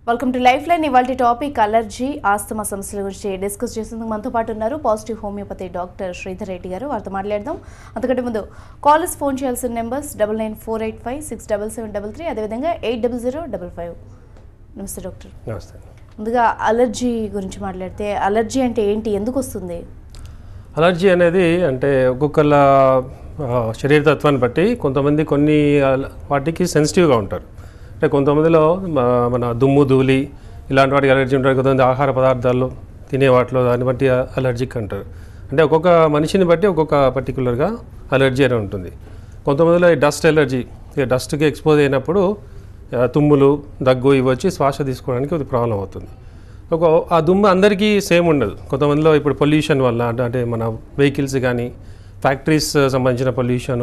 Welcome to life line ఇవాళ topic allergy asthma సమస్యల గురించి డిస్కస్ చేసేందుకు మనతో పాటు ఉన్నారు positive homeopathy doctor Sridhar Reddy గారు వారితో మాట్లాడదాం అంతకంటే ముందు కాలర్స్ ఫోన్ చేయాల్సిన numbers double nine four eight five six double seven double three అదేవిధంగా eight double zero double five నమస్తే డాక్టర్ నమస్తే ముందుగా అలర్జీ గురించి మాట్లాడితే అలర్జీ అంటే ఏంటి ఎందుకు వస్తుంది అలర్జీ అనేది అంటే ఒక్కొక్కళ్ళ ఆ, శరీరతత్వాన్ని బట్టి కొంతమంది కొన్ని అల- వాటికి సెన్సిటివ్గా ఉంటారు అంటే కొంతమందిలో మ- మన దుమ్ము ధూళి ఇలాంటి వాటికి అలర్జీ ఉంటారు కొంతమంది ఆహార పదార్థాలు తినే వాటిలో దాన్ని బట్టి అలర్జిక్ అంటారు అంటే ఒక్కొక్క మనిషిని బట్టి ఒక్కొక్క పర్టికులర్గా అలర్జీ అని ఉంటుంది కొంతమందిలో ఈ డస్ట్ ఎలర్జీ ఈ డస్ట్కి ఎక్స్పోజ్ అయినప్పుడు ఆ, తుమ్ములు దగ్గు ఇవి వచ్చి శ్వాస తీసుకోవడానికి ఇది ప్రాబ్లం అవుతుంది ఒక ఆ దుమ్ము అందరికీ సేమ్ ఉండదు కొంతమందిలో ఇప్పుడు పొల్యూషన్ వల్ల అంటే అంటే మన వెహికల్స్ కానీ ఫ్యాక్టరీస్ సంబంధించిన పొల్యూషన్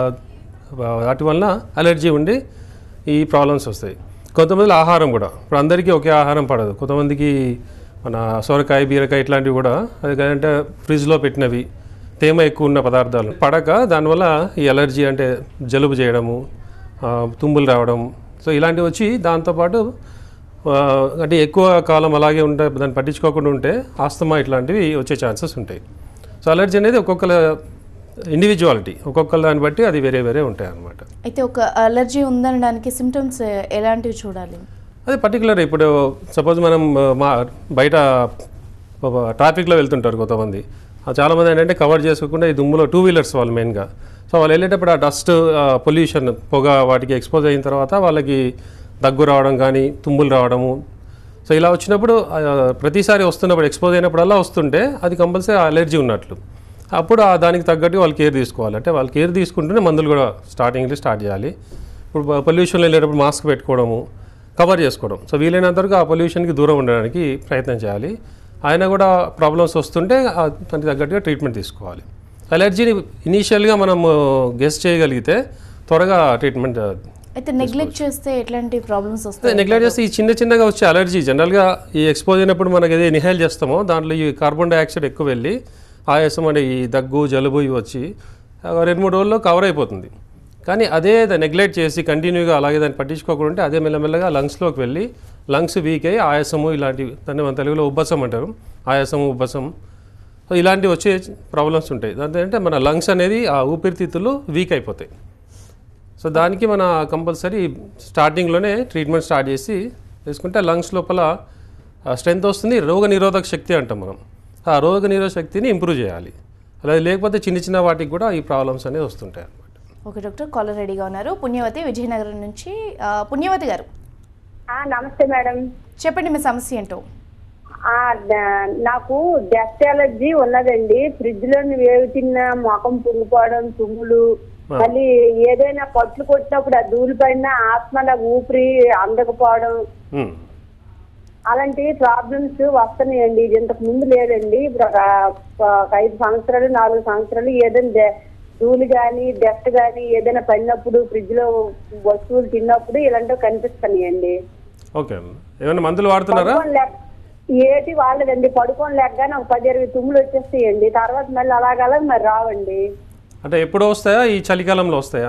వాటి వలన అలర్జీ ఉండి ఈ ప్రాబ్లమ్స్ వస్తాయి కొంతమందిలో ఆహారం కూడా ఇప్పుడు అందరికీ ఒకే ఆహారం పడదు కొంతమందికి మన సొరకాయ బీరకాయ ఇట్లాంటివి కూడా అది అంటే ఫ్రిడ్జ్లో పెట్టినవి తేమ ఎక్కువ ఉన్న పదార్థాలు పడక దానివల్ల ఈ అలర్జీ అంటే జలుబు చేయడము ఆ, తుమ్ములు రావడం సో ఇలాంటివి వచ్చి దాంతోపాటు ఆ, అంటే ఎక్కువ కాలం అలాగే ఉంటే దాన్ని పట్టించుకోకుండా ఉంటే ఆస్తమా ఇట్లాంటివి వచ్చే ఛాన్సెస్ ఉంటాయి సో అలర్జీ అనేది ఒక్కొక్కల ఇండివిజువాలిటీ ఒక్కొక్కల దాన్ని బట్టి అది వేరే వేరే ఉంటాయి అన్నమాట అయితే ఒక అలర్జీ ఉందనడానికి సిమ్టమ్స్ ఎలాంటివి చూడాలి అది పర్టికులర్ ఇప్పుడు సపోజ్ మనం ఆ, మా బయట ట్రాఫిక్లో వెళ్తుంటారు కొంతమంది ఆ చాలామంది ఏంటంటే కవర్ చేసుకోకుండా ఈ దుమ్ములో టూ వీలర్స్ వాళ్ళు మెయిన్గా సో వాళ్ళు వెళ్ళేటప్పుడు ఆ డస్ట్ పొల్యూషన్ పొగ వాటికి ఎక్స్పోజ్ అయిన తర్వాత వాళ్ళకి దగ్గు రావడం కానీ తుమ్ములు రావడము సో ఇలా వచ్చినప్పుడు ఆ, ప్రతిసారి వస్తున్నప్పుడు ఎక్స్పోజ్ అయినప్పుడల్లా వస్తుంటే అది కంపల్సరీ అలర్జీ ఉన్నట్లు అప్పుడు ఆ దానికి తగ్గట్టు వాళ్ళు కేర్ తీసుకోవాలి అంటే వాళ్ళు కేర్ తీసుకుంటూనే మందులు కూడా స్టార్టింగ్లో స్టార్ట్ చేయాలి ఇప్పుడు పొల్యూషన్లో వెళ్ళేటప్పుడు మాస్క్ పెట్టుకోవడము కవర్ చేసుకోవడం సో వీలైనంత వరకు ఆ పొల్యూషన్కి దూరం ఉండడానికి ప్రయత్నం చేయాలి ఆయన కూడా ప్రాబ్లమ్స్ వస్తుంటే ఆ దానికి తగ్గట్టుగా ట్రీట్మెంట్ తీసుకోవాలి అలర్జీని ఇనీషియల్గా మనం గెస్ట్ చేయగలిగితే త్వరగా ట్రీట్మెంట్ అయితే నెగ్లెక్ట్ చేస్తే ఎట్లాంటి ప్రాబ్లమ్స్ వస్తాయి నెగ్లెక్ట్ చేస్తే ఈ చిన్న చిన్నగా వచ్చే అలర్జీ జనరల్గా ఈ ఎక్స్పోజ్ అయినప్పుడు మనకి ఏదో ఇన్హేల్ చేస్తామో దాంట్లో ఈ కార్బన్ డైఆక్సైడ్ ఎక్కువ వెళ్ళి ఆయాసం అంటే ఈ దగ్గు జలుబు ఇవి వచ్చి ఒక రెండు మూడు రోజుల్లో కవర్ అయిపోతుంది కానీ అదే నెగ్లెక్ట్ చేసి కంటిన్యూగా అలాగే దాన్ని పట్టించుకోకుండా ఉంటే అదే మెల్లమెల్లగా లంగ్స్లోకి వెళ్ళి లంగ్స్ వీక్ అయ్యి ఆయాసము ఇలాంటివి దాన్ని మన తెలుగులో ఉబ్బసం అంటారు ఆయాసము ఉబ్బసం సో ఇలాంటివి వచ్చే ప్రాబ్లమ్స్ ఉంటాయి దాంతో ఏంటంటే మన లంగ్స్ అనేది ఆ ఊపిరితిత్తులు వీక్ అయిపోతాయి సో దానికి మన కంపల్సరీ స్టార్టింగ్లోనే ట్రీట్మెంట్ స్టార్ట్ చేసి చేసుకుంటే లంగ్స్ లోపల స్ట్రెంత్ వస్తుంది రోగ నిరోధక శక్తి అంటాం మనం ఆ రోగ నిరోధక శక్తిని ఇంప్రూవ్ చేయాలి అలా లేకపోతే చిన్న చిన్న వాటికి కూడా ఈ ప్రాబ్లమ్స్ అనేది వస్తుంటాయి అన్నమాట ఓకే డాక్టర్ కాలర్ రెడీగా ఉన్నారు పుణ్యవతి విజయనగరం నుంచి ఆ, పుణ్యవతి గారు ఆ, నమస్తే మేడం చెప్పండి మీ సమస్య ఏంటో ఆ, ద- నాకు డస్ట్ ఎలర్జీ ఉన్నదండి ఫ్రిడ్జ్ లో వేవి తిన్న మొఖం పుంగిపోవడం తుమ్ములు ఆ. మళ్ళీ ఏదైనా పట్లు కొట్టినప్పుడు ఆ ధూళి పడిన ఆత్మల ఊపిరి అందకపోవడం ఉమ్. అలాంటి ప్రాబ్లమ్స్ వస్తున్నాయండి ఇది ఇంతకు ముందు లేదండి ఇప్పుడు ఒక ఒక ఐదు సంవత్సరాలు నాలుగు సంవత్సరాలు ఏదైనా డ- ధూళి కానీ డస్ట్ కానీ ఏదైనా పడినప్పుడు ఫ్రిడ్జ్ లో వస్తువులు తిన్నప్పుడు ఇలాంటివి కనిపిస్తున్నాయండి ఓకే ఏమైనా మందులు వాడుతున్నారా పడుకోని లేక- ఏటి వాళ్ళదండి పడుకొని లేకగానే ఒక పది ఇరవై తుమ్ములు వచ్చేస్తాయండి తర్వాత మళ్ళీ అలాగలా మరి రావండి అంటే ఎప్పుడు వస్తాయా ఈ చలికాలంలో వస్తాయా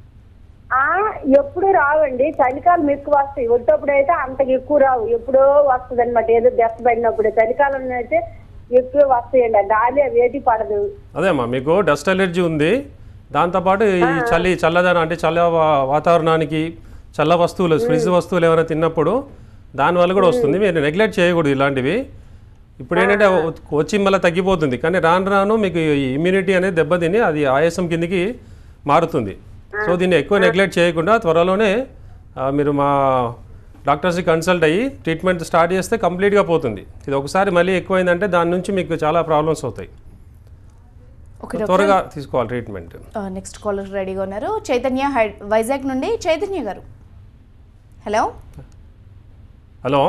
ఆ ఎప్పుడు రావండి చలికాలం ఎక్కువ వస్తాయి వచ్చేప్పుడు అయితే అంతకు ఎక్కువ రావు ఎప్పుడో వస్తుంది అనమాట ఏదో దెబ్బ పడినప్పుడు చలికాలంలో అయితే ఎక్కువ వస్తాయండి ఆ గాలి వేటి పడదు అదేమ్మా మీకు డస్ట్ అలర్జీ ఉంది దాంతోపాటు ఈ చలి చల్లదనం అంటే చల్ల వా- వాతావరణానికి చల్ల వస్తువులు ఫ్రిడ్జ్ వస్తువులు ఏమైనా తిన్నప్పుడు దానివల్ల కూడా వస్తుంది మీరు నెగ్లెక్ట్ చేయకూడదు ఇలాంటివి ఇప్పుడు ఏంటంటే వచ్చి మళ్ళీ తగ్గిపోతుంది కానీ రాను రాను మీకు ఈ ఇమ్యూనిటీ అనేది దెబ్బతిని అది ఆయాసం కిందికి మారుతుంది సో దీన్ని ఎక్కువ నెగ్లెక్ట్ చేయకుండా త్వరలోనే ఆ, మీరు మా డాక్టర్స్కి కన్సల్ట్ అయ్యి ట్రీట్మెంట్ స్టార్ట్ చేస్తే కంప్లీట్గా పోతుంది ఇది ఒకసారి మళ్ళీ ఎక్కువైందంటే దాని నుంచి మీకు చాలా ప్రాబ్లమ్స్ అవుతాయి ఓకే డాక్టర్ త్వరగా తీసుకోవాలి ట్రీట్మెంట్ నెక్స్ట్ కాలర్ రెడీగా ఉన్నారు చైతన్య హై వైజాగ్ నుండి చైతన్య గారు hello hello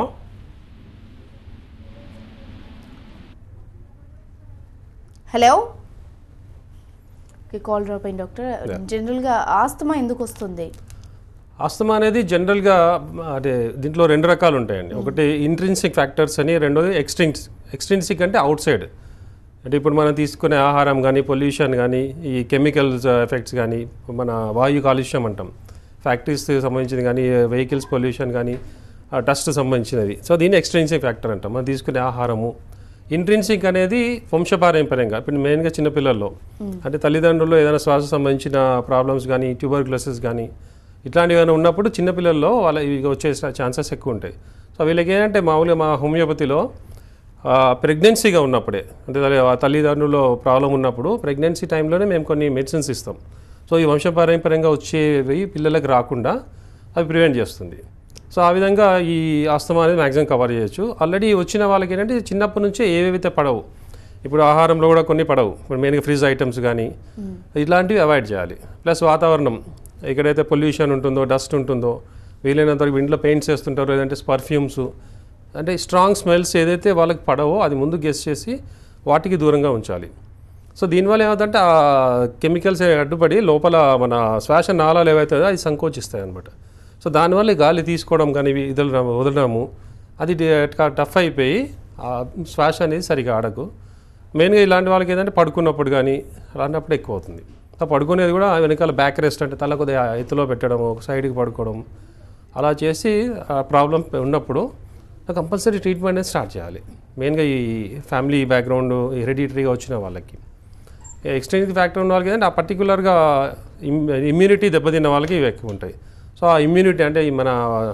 hello okay call drop అయింది డాక్టర్ జనరల్గా ఆస్తమా ఎందుకు వస్తుంది ఆస్తమా అనేది జనరల్గా అదే దీంట్లో రెండు రకాలు ఉంటాయండి ఒకటి ఇంట్రిన్సిక్ ఫ్యాక్టర్స్ అని రెండోది ఎక్స్ట్రిన్స్ ఎక్స్ట్రిన్సిక్ అంటే అవుట్ సైడ్ అంటే ఇప్పుడు మనం తీసుకునే ఆహారం కానీ పొల్యూషన్ కానీ ఈ కెమికల్స్ ఎఫెక్ట్స్ కానీ మన వాయు కాలుష్యం అంటాం ఫ్యాక్టరీస్ సంబంధించింది కానీ వెహికల్స్ పొల్యూషన్ కానీ డస్ట్ సంబంధించినది సో దీన్ని ఎక్స్ట్రెన్సిక్ ఫ్యాక్టర్ అంటాం మనం తీసుకునే ఆహారము ఇంట్రెన్సిక్ అనేది వంశపారంపర్యంగా ఇప్పుడు మెయిన్గా చిన్నపిల్లల్లో అంటే తల్లిదండ్రులు ఏదైనా శ్వాస సంబంధించిన ప్రాబ్లమ్స్ కానీ ట్యూబర్క్లోసిస్ కానీ ఇట్లాంటివి ఏమైనా ఉన్నప్పుడు చిన్నపిల్లల్లో వాళ్ళ ఇవి వచ్చే ఛాన్సెస్ ఎక్కువ ఉంటాయి సో వీళ్ళకి ఏంటంటే మామూలుగా మా హోమియోపతిలో ప్రెగ్నెన్సీగా ఉన్నప్పుడే అంటే తల్లి- ఆ తల్లిదండ్రుల్లో ప్రాబ్లం ఉన్నప్పుడు ప్రెగ్నెన్సీ టైంలోనే మేము కొన్ని మెడిసిన్స్ ఇస్తాం సో ఈ వంశపారంపర్యంగా వచ్చేవి పిల్లలకు రాకుండా అవి ప్రివెంట్ చేస్తుంది సో ఆ విధంగా ఈ ఆస్తమా అనేది మ్యాక్సిమం కవర్ చేయొచ్చు ఆల్రెడీ వచ్చిన వాళ్ళకి ఏంటంటే చిన్నప్పటి నుంచే ఏవేవైతే పడవు ఇప్పుడు ఆహారంలో కూడా కొన్ని పడవు ఇప్పుడు మెయిన్గా ఫ్రిజ్ ఐటమ్స్ కానీ ఇట్లాంటివి అవాయిడ్ చేయాలి ప్లస్ వాతావరణం ఎక్కడైతే పొల్యూషన్ ఉంటుందో డస్ట్ ఉంటుందో వీలైనంత వరకు ఇంట్లో పెయింట్స్ వేస్తుంటారో లేదంటే పర్ఫ్యూమ్స్ అంటే స్ట్రాంగ్ స్మెల్స్ ఏదైతే వాళ్ళకి పడవో అది ముందు గెస్ చేసి వాటికి దూరంగా ఉంచాలి సో దీనివల్ల ఏమవుతుందంటే ఆ కెమికల్స్ అడ్డుపడి లోపల మన శ్వాస నాళాలు ఏవైతే అది సంకోచిస్తాయి అనమాట సో దానివల్ల ఈ గాలి తీసుకోవడం కానీ ఇవి వదలడం వదలడము అది టఫ్ అయిపోయి ఆ శ్వాస అనేది సరిగా ఆడకు మెయిన్గా ఇలాంటి వాళ్ళకి ఏంటంటే పడుకున్నప్పుడు కానీ అలాంటప్పుడు ఎక్కువ అవుతుంది ఆ పడుకునేది కూడా వెనకాల బ్యాక్ రెస్ట్ అంటే తల కొద్దిగా ఎత్తులో పెట్టడం ఒక సైడ్కి పడుకోవడం అలా చేసి ఆ ప్రాబ్లం ఉన్నప్పుడు కంపల్సరీ ట్రీట్మెంట్ అనేది స్టార్ట్ చేయాలి మెయిన్గా ఈ ఫ్యామిలీ బ్యాక్గ్రౌండ్ హెరిడిటరీగా వచ్చిన వాళ్ళకి ఎక్స్టెన్సివ్ ఫ్యాక్టర్ ఉన్న వాళ్ళకి ఏంటంటే ఆ పర్టికులర్గా ఇమ్యూనిటీ దెబ్బతిన్న వాళ్ళకి ఇవి ఎక్కువ ఉంటాయి సో ఆ ఇమ్యూనిటీ అంటే ఈ మన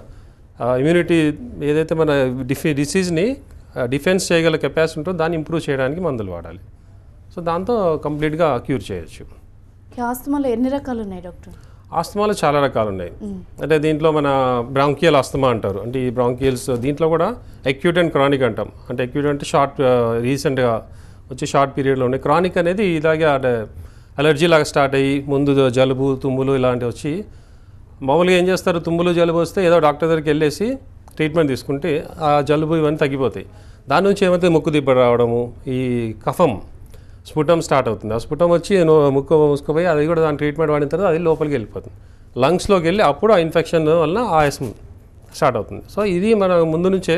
ఇమ్యూనిటీ ఏదైతే మన డిఫి డిసీజ్ని డిఫెన్స్ చేయగల కెపాసిటీ ఉంటుందో దాన్ని ఇంప్రూవ్ చేయడానికి మందులు వాడాలి సో దాంతో కంప్లీట్గా క్యూర్ చేయొచ్చు ఈ ఆస్తమాలో ఎన్ని రకాలు ఉన్నాయి డాక్టర్ ఆస్తమాలో చాలా రకాలు ఉన్నాయి అంటే దీంట్లో మన బ్రాంకియల్ ఆస్తమా అంటారు అంటే ఈ బ్రాంకియల్స్ దీంట్లో కూడా అక్యూట్ అండ్ క్రానిక్ అంటాం అంటే అక్యూట్ అంటే షార్ట్ రీసెంట్గా వచ్చి షార్ట్ పీరియడ్లో ఉన్నాయి క్రానిక్ అనేది ఇలాగే అంటే అలర్జీ లాగా స్టార్ట్ అయ్యి ముందు జలుబు తుమ్ములు ఇలాంటివి వచ్చి మామూలుగా ఏం చేస్తారు తుమ్ములు జలుబు వస్తే ఏదో డాక్టర్ దగ్గరికి వెళ్ళేసి ట్రీట్మెంట్ తీసుకుంటే ఆ జలుబు ఇవన్నీ తగ్గిపోతాయి దాని నుంచి ఏమైతే ముక్కు దిబ్బ రావడము ఈ కఫం స్ఫుటం స్టార్ట్ అవుతుంది ఆ స్ఫుటం వచ్చి నో- ముక్కు మూసుకుపోయి అది కూడా దాని ట్రీట్మెంట్ వాడిన తర్వాత అది లోపలికి వెళ్ళిపోతుంది లంగ్స్లోకి వెళ్ళి అప్పుడు ఆ ఇన్ఫెక్షన్ వల్ల ఆయాసం స్టార్ట్ అవుతుంది సో ఇది మన ముందు నుంచే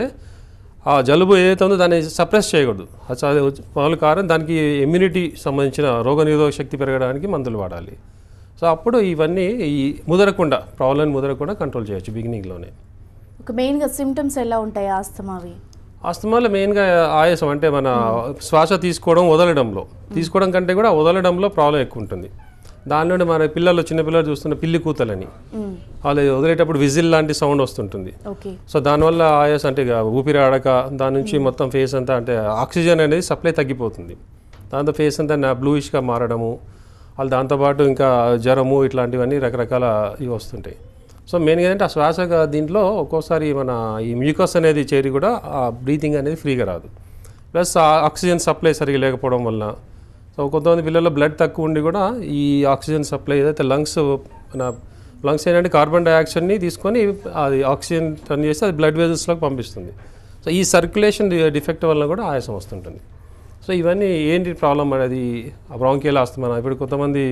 ఆ జలుబు ఏదైతే ఉందో దాన్ని సప్రెస్ చేయకూడదు అది చా- మామూలు కారణం దానికి ఇమ్యూనిటీ సంబంధించిన రోగనిరోధక శక్తి పెరగడానికి మందులు వాడాలి సో అప్పుడు ఇవన్నీ ఈ ముదరకుండా ప్రాబ్లం ముదరకుండా కంట్రోల్ చేయొచ్చు బిగినింగ్లోనే ఒక మెయిన్గా సిమ్టమ్స్ ఎలా ఉంటాయి ఆస్తమావి ఆస్తమాలో మెయిన్గా ఆయాసం అంటే మన శ్వాస తీసుకోవడం వదలడంలో తీసుకోవడం కంటే కూడా వదలడంలో ప్రాబ్లం ఎక్కువ ఉంటుంది దానిలోనే మన పిల్లలు చిన్నపిల్లలు చూస్తున్న పిల్లి కూతలని వాళ్ళు వదిలేటప్పుడు విజిల్ లాంటి సౌండ్ వస్తుంటుంది ఓకే సో దానివల్ల ఆయాసం అంటే ఇక ఊపిరి ఆడక దాని నుంచి మొత్తం ఫేస్ అంతా అంటే ఆక్సిజన్ అనేది సప్లై తగ్గిపోతుంది దాంతో ఫేస్ అంతా బ్లూయిష్గా మారడము వాళ్ళు దాంతోపాటు ఇంకా జ్వరము ఇట్లాంటివన్నీ రకరకాల ఇవి వస్తుంటాయి సో మెయిన్గా ఏంటంటే ఆ శ్వాస గా- దీంట్లో ఒక్కోసారి మన ఈ మ్యూకస్ అనేది చేరి కూడా ఆ బ్రీతింగ్ అనేది ఫ్రీగా రాదు ప్లస్ ఆ ఆక్సిజన్ సప్లై సరిగా లేకపోవడం వల్ల సో కొంతమంది పిల్లల్లో బ్లడ్ తక్కువ ఉండి కూడా ఈ ఆక్సిజన్ సప్లై ఏదైతే లంగ్స్ మన లంగ్స్ ఏంటంటే కార్బన్ డైఆక్సైడ్ని తీసుకొని అది ఆక్సిజన్ టర్న్ చేసి అది బ్లడ్ వెజల్స్లోకి పంపిస్తుంది సో ఈ సర్క్యులేషన్ డిఫెక్ట్ వల్ల కూడా ఆయాసం వస్తుంటుంది సో ఇవన్నీ ఏంటి ప్రాబ్లం అనేది బ్రాంకియల్ ఆస్తమా ఇప్పుడు కొంతమంది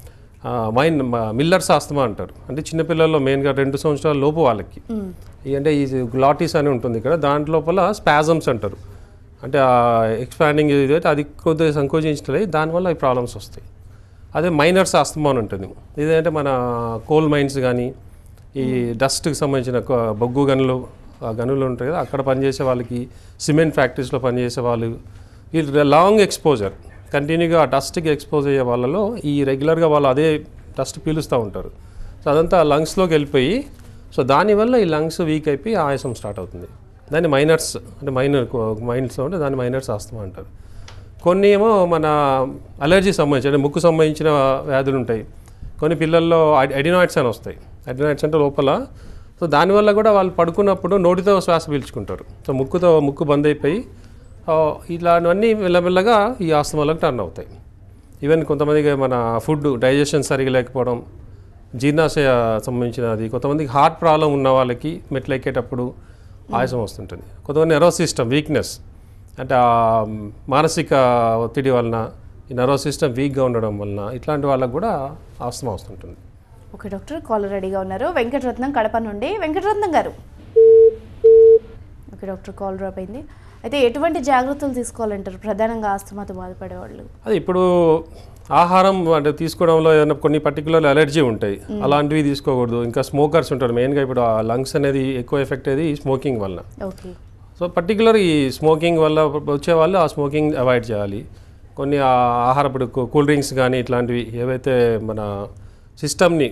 మైన్ మిల్లర్స్ ఆస్తమా అంటారు అంటే చిన్నపిల్లల్లో మెయిన్గా రెండు సంవత్సరాల లోపు వాళ్ళకి ఈ అంటే ఈ గ్లాటిస్ అని ఉంటుంది ఇక్కడ దాంట్లోపల స్పాజమ్స్ అంటారు అంటే ఎక్స్పాండింగ్ ఏదైతే అది కొద్దిగా సంకోచించలే దానివల్ల ఈ ప్రాబ్లమ్స్ వస్తాయి అదే మైనర్స్ ఆస్తమా అని ఉంటుంది ఇదేంటే మన కోల్ మైన్స్ కానీ ఈ డస్ట్కి సంబంధించిన కొ- బొగ్గు గనులు ఆ గనులు ఉంటాయి కదా అక్కడ పనిచేసే వాళ్ళకి సిమెంట్ ఫ్యాక్టరీస్లో పనిచేసే వాళ్ళు ఈ లాంగ్ ఎక్స్పోజర్ కంటిన్యూగా ఆ డస్ట్కి ఎక్స్పోజ్ అయ్యే వాళ్ళలో ఈ రెగ్యులర్గా వాళ్ళు అదే డస్ట్ పీలుస్తూ ఉంటారు సో అదంతా లంగ్స్లోకి వెళ్ళిపోయి సో దానివల్ల ఈ లంగ్స్ వీక్ అయిపోయి ఆయాసం స్టార్ట్ అవుతుంది దాన్ని మైనర్స్ అంటే మైనర్ మైండ్స్ అంటే దాన్ని మైనర్స్ ఆస్తమా అంటారు కొన్ని ఏమో మన అలర్జీ సంబంధించి అంటే ముక్కు సంబంధించిన వ్యాధులు ఉంటాయి కొన్ని పిల్లల్లో ఎడినాయిడ్స్ అని వస్తాయి ఎడినాయిడ్స్ అంటే లోపల సో దానివల్ల కూడా వాళ్ళు పడుకున్నప్పుడు నోటితో శ్వాస పీల్చుకుంటారు సో ముక్కుతో ముక్కు బంద్ అయిపోయి ఆ, ఇలాంటివన్నీ మెల్లమెల్లగా ఈ ఆస్తమాలకు టర్న్ అవుతాయి ఈవెన్ కొంతమందికి మన ఫుడ్ డైజెషన్ సరిగా లేకపోవడం జీర్ణాశయ సంబంధించినది కొంతమందికి హార్ట్ ప్రాబ్లం ఉన్న వాళ్ళకి మెట్లు ఎక్కేటప్పుడు ఆయాసం వస్తుంటుంది కొంతమంది నెర్వస్ సిస్టమ్ వీక్నెస్ అంటే ఆ మానసిక ఒత్తిడి వలన ఈ నర్వస్ సిస్టమ్ వీక్గా ఉండడం వలన ఇట్లాంటి వాళ్ళకు కూడా ఆస్తమా వస్తుంటుంది ఓకే డాక్టర్ కాలర్ రెడీగా ఉన్నారు వెంకటరత్నం కడప నుండి వెంకటరత్నం గారు ఓకే డాక్టర్ కాల్ డ్రాప్ అయింది అయితే ఎటువంటి జాగ్రత్తలు తీసుకోవాలంటారు ప్రధానంగా ఆస్తమాతో బాధపడే వాళ్ళు అది ఇప్పుడు ఆహారం అంటే తీసుకోవడంలో ఏదైనా కొన్ని పర్టికులర్ అలర్జీ ఉంటాయి అలాంటివి తీసుకోకూడదు ఇంకా స్మోకర్స్ ఉంటారు మెయిన్గా ఇప్పుడు ఆ లంగ్స్ అనేది ఎక్కువ ఎఫెక్ట్ అయ్యేది ఈ స్మోకింగ్ వల్ల ఓకే సో పర్టికులర్ ఈ స్మోకింగ్ వల్ల వచ్చే వాళ్ళు ఆ స్మోకింగ్ అవాయిడ్ చేయాలి కొన్ని ఆ ఆహార ఇప్పుడు కూల్ డ్రింక్స్ కానీ ఇట్లాంటివి ఏవైతే మన సిస్టమ్ని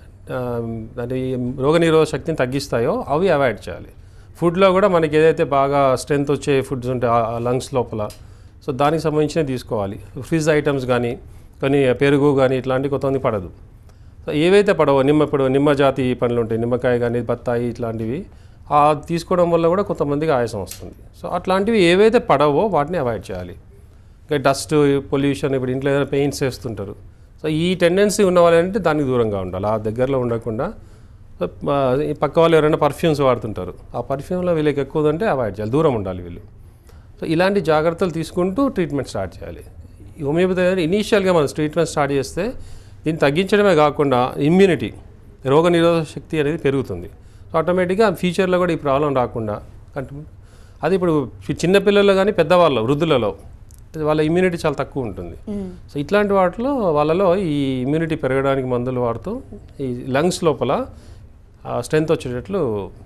అది రోగనిరోధక శక్తిని తగ్గిస్తాయో అవి అవాయిడ్ చేయాలి ఫుడ్లో కూడా మనకి ఏదైతే బాగా స్ట్రెంత్ వచ్చే ఫుడ్స్ ఉంటాయి ఆ లంగ్స్ లోపల సో దానికి సంబంధించినవి తీసుకోవాలి ఫ్రిజ్ ఐటమ్స్ కానీ కొన్ని పెరుగు కానీ ఇట్లాంటివి కొంతమంది పడదు సో ఏవైతే పడవో నిమ్మ ఇప్పుడు నిమ్మ జాతి పండ్లు ఉంటాయి నిమ్మకాయ కానీ బత్తాయి ఇట్లాంటివి ఆ తీసుకోవడం వల్ల కూడా కొంతమందికి ఆయాసం వస్తుంది సో అట్లాంటివి ఏవైతే పడవో వాటిని అవాయిడ్ చేయాలి ఇంకా డస్ట్ పొల్యూషన్ ఇప్పుడు ఇంట్లో ఏదైనా పెయింట్స్ వేస్తుంటారు సో ఈ టెండెన్సీ ఉన్న వాళ్ళంటే దానికి దూరంగా ఉండాలి ఆ దగ్గరలో ఉండకుండా సో, ఆ, ఈ పక్క వాళ్ళు ఎవరైనా పర్ఫ్యూమ్స్ వాడుతుంటారు ఆ పర్ఫ్యూమ్లో వీళ్ళకి ఎక్కువ ఉందంటే అవాయిడ్ చేయాలి దూరం ఉండాలి వీళ్ళు సో ఇలాంటి జాగ్రత్తలు తీసుకుంటూ ట్రీట్మెంట్ స్టార్ట్ చేయాలి ఈ హోమియోపతి అనేది ఇనీషియల్గా మనం ట్రీట్మెంట్ స్టార్ట్ చేస్తే దీన్ని తగ్గించడమే కాకుండా ఇమ్యూనిటీ రోగ నిరోధక శక్తి అనేది పెరుగుతుంది సో ఆటోమేటిక్గా ఫ్యూచర్లో కూడా ఈ ప్రాబ్లం రాకుండా కంటి అది ఇప్పుడు చిన్నపిల్లల్లో కానీ పెద్దవాళ్ళు వృద్ధులలో వాళ్ళ ఇమ్యూనిటీ చాలా తక్కువ ఉంటుంది సో ఇట్లాంటి వాటిలో వాళ్ళలో ఈ ఇమ్యూనిటీ పెరగడానికి మందులు వాడుతూ ఈ లంగ్స్ లోపల స్ట్రెంత్ వచ్చేటట్లు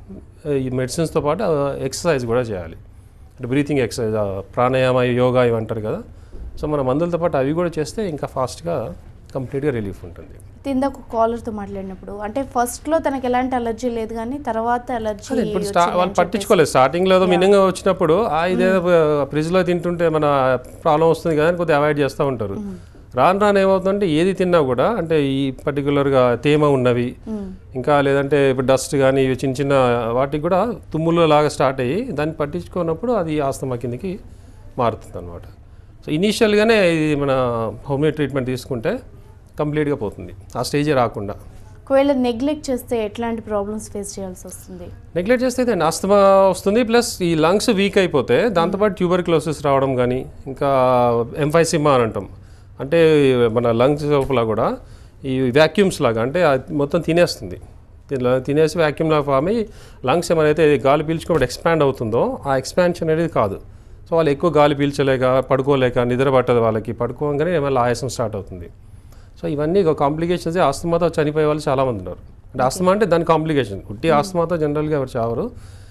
ఈ మెడిసిన్స్తో పాటు ఎక్సర్సైజ్ కూడా చేయాలి అంటే బ్రీతింగ్ ఎక్సర్సైజ్ ప్రాణాయామ యోగా ఇవి అంటారు కదా సో మన మందులతో పాటు అవి కూడా చేస్తే ఇంకా ఫాస్ట్గా కంప్లీట్గా రిలీఫ్ ఉంటుంది అయితే ఇందాక కాలర్తో మాట్లాడినప్పుడు అంటే ఫస్ట్లో తనకి ఎలాంటి అలర్జీ లేదు కానీ తర్వాత అలర్జీ అదే ఇప్పుడు స్టా వాళ్ళు పట్టించుకోలేదు స్టార్టింగ్లో ఏదో మినింగ్గా వచ్చినప్పుడు ఆ ఇదేదో ఫ్రిడ్జ్లో తింటుంటే మన ప్రాబ్లం వస్తుంది కదా అని కొద్దిగా అవాయిడ్ చేస్తూ ఉంటారు రాను రాను ఏమవుతుందంటే ఏది తిన్నా కూడా అంటే ఈ పర్టికులర్గా తేమ ఉన్నవి ఇంకా లేదంటే ఇప్పుడు డస్ట్ కానీ ఇవి చిన్న చిన్న వాటికి కూడా తుమ్ములు లాగా స్టార్ట్ అయ్యి దాన్ని పట్టించుకున్నప్పుడు అది ఆస్తమా కిందకి మారుతుంది అనమాట సో ఇనీషియల్గానే ఇది మన హోమియో ట్రీట్మెంట్ తీసుకుంటే కంప్లీట్గా పోతుంది ఆ స్టేజే రాకుండా ఒకవేళ నెగ్లెక్ట్ చేస్తే ఎట్లాంటి ప్రాబ్లమ్స్ ఫేస్ చేయాల్సి వస్తుంది నెగ్లెక్ట్ చేస్తే అయితే ఆస్తమా వస్తుంది ప్లస్ ఈ లంగ్స్ వీక్ అయిపోతే దాంతోపాటు ట్యూబర్క్లోసిస్ రావడం కానీ ఇంకా ఎంఫైసిమా అని అంటాం అంటే మన లంగ్స్ లోపల కూడా ఈ వ్యాక్యూమ్స్ లాగా అంటే అది మొత్తం తినేస్తుంది తిన- తినేసి వ్యాక్యూమ్ లాగా ఫామ్ అయ్యి లంగ్స్ ఏమైతే గాలి పీల్చుకున్నప్పుడు ఎక్స్పాండ్ అవుతుందో ఆ ఎక్స్పాన్షన్ అనేది కాదు సో వాళ్ళు ఎక్కువ గాలి పీల్చలేక పడుకోలేక నిద్ర పట్టదు వాళ్ళకి పడుకోగానే ఏమైనా ఆయాసం స్టార్ట్ అవుతుంది సో ఇవన్నీ కాంప్లికేషన్స్ ఆస్తమాతో చనిపోయే వాళ్ళు చాలామంది ఉన్నారు అంటే ఆస్తమా అంటే దాని కాంప్లికేషన్ ఉట్టి ఆస్తమాతో జనరల్గా ఎవరు చావరు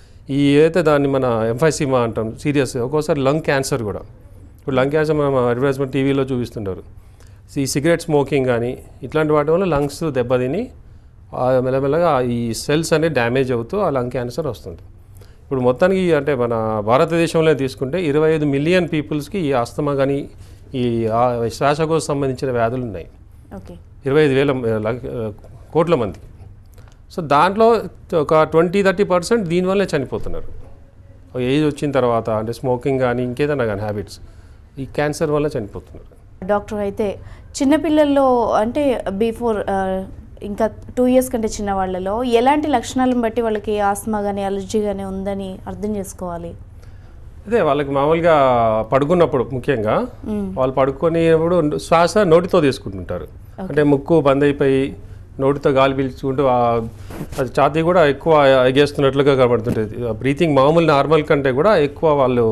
ఈ ఏదైతే దాన్ని మన ఎంఫైసిమా అంటాం సీరియస్ ఒక్కోసారి లంగ్ క్యాన్సర్ కూడా ఇప్పుడు లంగ్ క్యాన్సర్ మనం అడ్వర్టైజ్మెంట్ టీవీలో చూపిస్తుంటారు ఈ సిగరెట్ స్మోకింగ్ కానీ ఇట్లాంటి వాటి వల్ల లంగ్స్ దెబ్బతిని ఆ మెల్లమెల్లగా ఈ సెల్స్ అనేవి డ్యామేజ్ అవుతూ ఆ లంగ్ క్యాన్సర్ వస్తుంది ఇప్పుడు మొత్తానికి అంటే మన భారతదేశంలో తీసుకుంటే ఇరవై ఐదు మిలియన్ పీపుల్స్కి ఈ ఆస్తమా కానీ ఈ ఆ శ్వాసకోశ సంబంధించిన వ్యాధులు ఉన్నాయి ఓకే ఇరవై ఐదు వేల మ- లక్ష- కోట్ల మందికి సో దాంట్లో ఒక ట్వంటీ థర్టీ పర్సెంట్ దీనివల్లే చనిపోతున్నారు ఒక ఏజ్ వచ్చిన తర్వాత అంటే స్మోకింగ్ కానీ ఇంకేదైనా కానీ హ్యాబిట్స్ ఈ క్యాన్సర్ వల్ల చనిపోతున్నారు డాక్టర్ అయితే చిన్నపిల్లల్లో అంటే బిఫోర్ ఇంకా టూ ఇయర్స్ కంటే చిన్న వాళ్ళలో ఎలాంటి లక్షణాలను బట్టి వాళ్ళకి ఆస్మా కానీ అలర్జీ కానీ ఉందని అర్థం చేసుకోవాలి అదే వాళ్ళకి మామూలుగా పడుకున్నప్పుడు ముఖ్యంగా వాళ్ళు పడుకునేప్పుడు శ్వాస నోటితో తీసుకుంటుంటారు అంటే ముక్కు బంద్ అయిపోయి నోటితో గాలి పీల్చుకుంటూ ఆ- అది ఛాతీ కూడా ఎక్కువ ఎగేస్తున్నట్లుగా కనబడుతుంటుంది బ్రీతింగ్ మామూలు నార్మల్ కంటే కూడా ఎక్కువ వాళ్ళు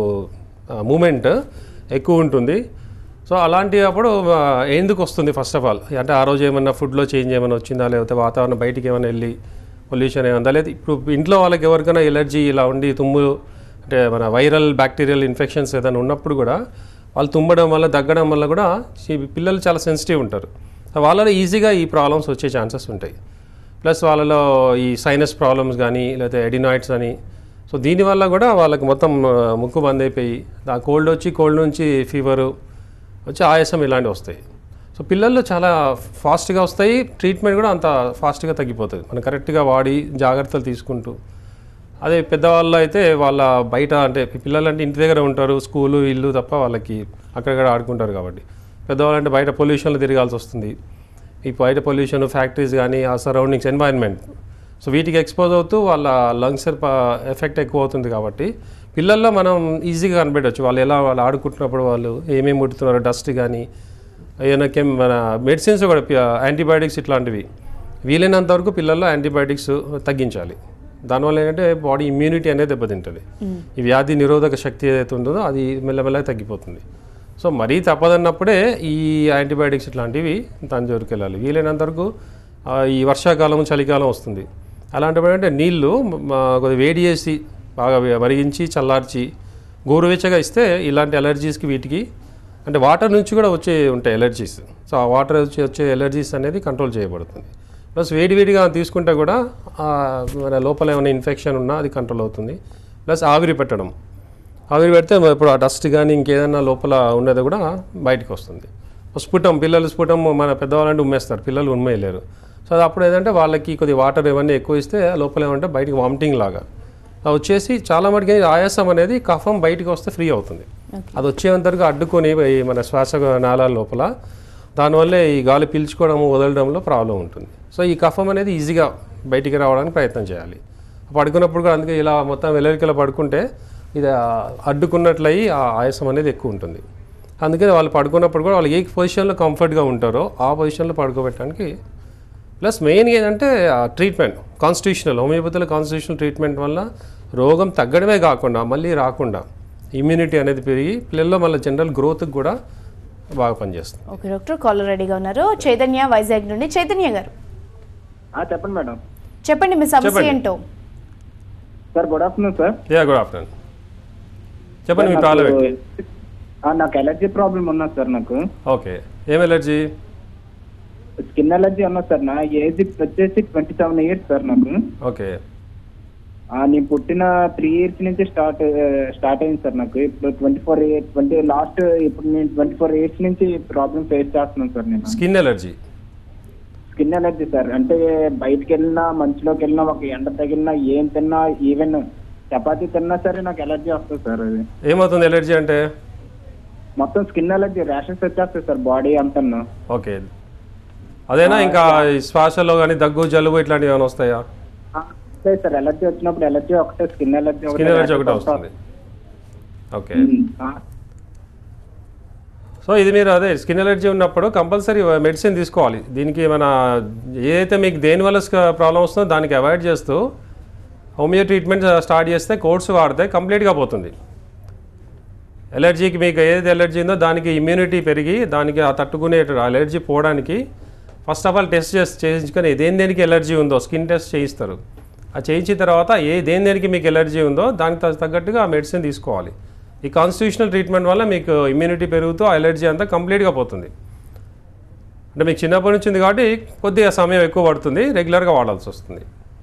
మూమెంట్ ఎక్కువ ఉంటుంది సో అలాంటి అప్పుడు ఆ, ఎందుకు వస్తుంది ఫస్ట్ ఆఫ్ ఆల్ అంటే ఆ రోజు ఏమన్నా ఫుడ్లో చేంజ్ ఏమైనా వచ్చిందా లేకపోతే వాతావరణం బయటికి ఏమైనా వెళ్ళి పొల్యూషన్ ఏమైందా లేదా ఇప్పుడు ఇంట్లో వాళ్ళకి ఎవరికైనా ఎలర్జీ ఇలా ఉండి తుమ్ము అంటే మన వైరల్ బ్యాక్టీరియల్ ఇన్ఫెక్షన్స్ ఏదైనా ఉన్నప్పుడు కూడా వాళ్ళు తుమ్మడం వల్ల దగ్గడం వల్ల కూడా ఈ పిల్లలు చాలా సెన్సిటివ్ ఉంటారు వాళ్ళలో ఈజీగా ఈ ప్రాబ్లమ్స్ వచ్చే ఛాన్సెస్ ఉంటాయి ప్లస్ వాళ్ళలో ఈ సైనస్ ప్రాబ్లమ్స్ కానీ లేకపోతే ఎడినాయిడ్స్ అని సో దీనివల్ల కూడా వాళ్ళకి మొత్తం ఆ, ముక్కు బంద్ అయిపోయి ఆ కోల్డ్ వచ్చి కోల్డ్ నుంచి ఫీవరు వచ్చి ఆయాసం ఇలాంటివి వస్తాయి సో పిల్లల్లో చాలా ఫాస్ట్గా వస్తాయి ట్రీట్మెంట్ కూడా అంత ఫాస్ట్గా తగ్గిపోతుంది మనం కరెక్ట్గా వాడి జాగ్రత్తలు తీసుకుంటూ అదే పెద్దవాళ్ళు అయితే వాళ్ళ బయట అంటే పిల్లలు అంటే ఇంటి దగ్గర ఉంటారు స్కూలు ఇల్లు తప్ప వాళ్ళకి అక్కడక్కడ ఆడుకుంటారు కాబట్టి పెద్దవాళ్ళు అంటే బయట పొల్యూషన్లో తిరగాల్సి వస్తుంది ఈ బయట పొల్యూషన్ ఫ్యాక్టరీస్ కానీ ఆ సరౌండింగ్స్ ఎన్వైరన్మెంట్ సో వీటికి ఎక్స్పోజ్ అవుతూ వాళ్ళ లంగ్స్ ఎఫెక్ట్ ఎక్కువ అవుతుంది కాబట్టి పిల్లల్లో మనం ఈజీగా కనిపెట్టవచ్చు వాళ్ళు ఎలా వాళ్ళు ఆడుకుంటున్నప్పుడు వాళ్ళు ఏమేమి ముట్టుతున్నారు డస్ట్ కానీ ఏదైనా కెమ్ మన మెడిసిన్స్ కూడా యాంటీబయాటిక్స్ ఇట్లాంటివి వీలైనంత వరకు పిల్లల్లో యాంటీబయాటిక్స్ తగ్గించాలి దానివల్ల ఏంటంటే బాడీ ఇమ్యూనిటీ అనేది దెబ్బతింటుంది ఈ వ్యాధి నిరోధక శక్తి ఏదైతే ఉంటుందో అది మెల్లమెల్లగా తగ్గిపోతుంది సో మరీ తప్పదన్నప్పుడే ఈ యాంటీబయాటిక్స్ ఇట్లాంటివి దాని జోలికి వెళ్ళాలి వీలైనంత వరకు ఆ, ఈ వర్షాకాలం చలికాలం వస్తుంది అలాంటప్పుడు అంటే నీళ్ళు మ- కొద్దిగా వేడి చేసి బాగా వే- మరిగించి చల్లార్చి గోరువెచ్చగా ఇస్తే ఇలాంటి అలర్జీస్కి వీటికి అంటే వాటర్ నుంచి కూడా వచ్చే ఉంటాయి ఎలర్జీస్ సో ఆ వాటర్ వచ్చి వచ్చే ఎలర్జీస్ అనేది కంట్రోల్ చేయబడుతుంది ప్లస్ వేడి వేడిగా తీసుకుంటే కూడా ఆ, మన లోపల ఏమైనా ఇన్ఫెక్షన్ ఉన్నా అది కంట్రోల్ అవుతుంది ప్లస్ ఆవిరి పెట్టడం ఆవిరి పెడితే ఇప్పుడు ఆ డస్ట్ కానీ ఇంకేదైనా లోపల ఉన్నది కూడా బయటకు వస్తుంది స్ఫుటం పిల్లలు స్ఫుటం మన పెద్దవాళ్ళంటే ఉమ్మేస్తారు పిల్లలు ఉమ్మేయలేరు సో అది అప్పుడు ఏంటంటే వాళ్ళకి కొద్ది వాటర్ ఇవన్నీ ఎక్కువ ఇస్తే లోపల ఏమంటే బయటికి వామిటింగ్ లాగా అది వచ్చేసి చాలా మటుకు ఆయాసం అనేది కఫం బయటికి వస్తే ఫ్రీ అవుతుంది అది వచ్చేంత వరకు అడ్డుకొని ఈ మన శ్వాస నాళాల లోపల దానివల్లే ఈ గాలి పీల్చుకోవడం వదలడంలో ప్రాబ్లం ఉంటుంది సో ఈ కఫం అనేది ఈజీగా బయటికి రావడానికి ప్రయత్నం చేయాలి పడుకున్నప్పుడు కూడా అందుకే ఇలా మొత్తం వెల్లరికలా పడుకుంటే ఇది ఆ అడ్డుకున్నట్లయి ఆ ఆయాసం అనేది ఎక్కువ ఉంటుంది అందుకని వాళ్ళు పడుకున్నప్పుడు కూడా వాళ్ళు ఏ పొజిషన్లో కంఫర్ట్గా ఉంటారో ఆ పొజిషన్లో పడుకోబెట్టడానికి ప్లస్ మెయిన్ ఏంటంటే ట్రీట్మెంట్ కాన్స్టిట్యూషనల్ హోమియోపతిలో కాన్స్టిట్యూషనల్ ట్రీట్మెంట్ వల్ల రోగం తగ్గడమే కాకుండా మళ్ళీ రాకుండా ఇమ్యూనిటీ అనేది పెరిగి పిల్లల్లో మళ్ళీ జనరల్ గ్రోత్కి కూడా బాగా పనిచేస్తుంది ఓకే డాక్టర్ కాలర్ రెడీగా ఉన్నారు చైతన్య వైజాగ్ నుండి చైతన్య గారు ఆ, చెప్పండి మేడం చెప్పండి మీ సమస్య చెప్పండి. ఏంటో sir good afternoon sir yeah good afternoon చెప్పండి మీ ప్రాబ్లం ఏంటి ఆ, నాకు ఎలర్జీ ప్రాబ్లం ఉన్నది సార్ నాకు ఓకే ఏం ఎలర్జీ స్కిన్ ఎలర్జీ ఉన్నది సార్ నా ఏజ్ వచ్చేసి ట్వంటీ సెవెన్ ఇయర్స్ సార్ నాకు ఓకే ఆ, నేను పుట్టిన త్రీ ఇయర్స్ నుంచి స్టార్ట్ స్టార్ట్ అయింది సార్ నాకు ఇప్పుడు twenty four years twenty last ఇప్పుడు నేను ట్వంటీ ఫోర్ ఇయర్స్ నుంచి ప్రాబ్లం ఫేస్ చేస్తున్నాను సార్ నేను skin allergy skin allergy sir అంటే బయటకు వెళ్ళినా మంచులోకి వెళ్ళినా ఒక ఎండ తగిలినా ఏం తిన్నా ఈవెన్ చపాతీ తిన్నా సరే నాకు ఎలర్జీ వస్తుంది సార్ అది ఏమవుతుంది ఎలర్జీ అంటే మొత్తం స్కిన్ ఎలర్జీ ర్యాషెస్ వచ్చేస్తాయి సార్ బాడీ అంతా ఓకే అదేనా ఇంకా ఈ శ్వాసలో కానీ దగ్గు జలుబు ఇట్లాంటివి ఏమైనా వస్తాయా అంతే సార్ ఎలర్జీ వచ్చినప్పుడు ఎలర్జీ ఒకటే స్కిన్ ఎలర్జీ స్కిన్ ఎలర్జీ ఒకటే వస్తుంది ఓకే సో ఇది మీరు అదే స్కిన్ ఎలర్జీ ఉన్నప్పుడు కంపల్సరీ మెడిసిన్ తీసుకోవాలి దీనికి మన ఏదైతే మీకు దేనివల్ల ప్రాబ్లం వస్తుందో దానికి అవాయిడ్ చేస్తూ హోమియో ట్రీట్మెంట్ స్టార్ట్ చేస్తే కోర్స్ వాడితే కంప్లీట్గా పోతుంది ఎలర్జీకి మీకు ఏదైతే ఎలర్జీ ఉందో దానికి ఇమ్యూనిటీ పెరిగి దానికి ఆ తట్టుకునే ఎలర్జీ పోవడానికి ఫస్ట్ ఆఫ్ ఆల్ టెస్ట్ చేసి చేయించుకొని దేని దేనికి ఎలర్జీ ఉందో స్కిన్ టెస్ట్ చేయిస్తారు ఆ చేయించిన తర్వాత ఏ దేని దేనికి మీకు ఎలర్జీ ఉందో దానికి తగ్గ- తగ్గట్టుగా ఆ మెడిసిన్ తీసుకోవాలి ఈ కాన్స్టిట్యూషనల్ ట్రీట్మెంట్ వల్ల మీకు ఇమ్యూనిటీ పెరుగుతూ ఆ ఎలర్జీ అంతా కంప్లీట్గా పోతుంది అంటే మీకు చిన్నప్పటి నుంచి ఉంది కాబట్టి కొద్దిగా సమయం ఎక్కువ పడుతుంది రెగ్యులర్గా వాడాల్సి వస్తుంది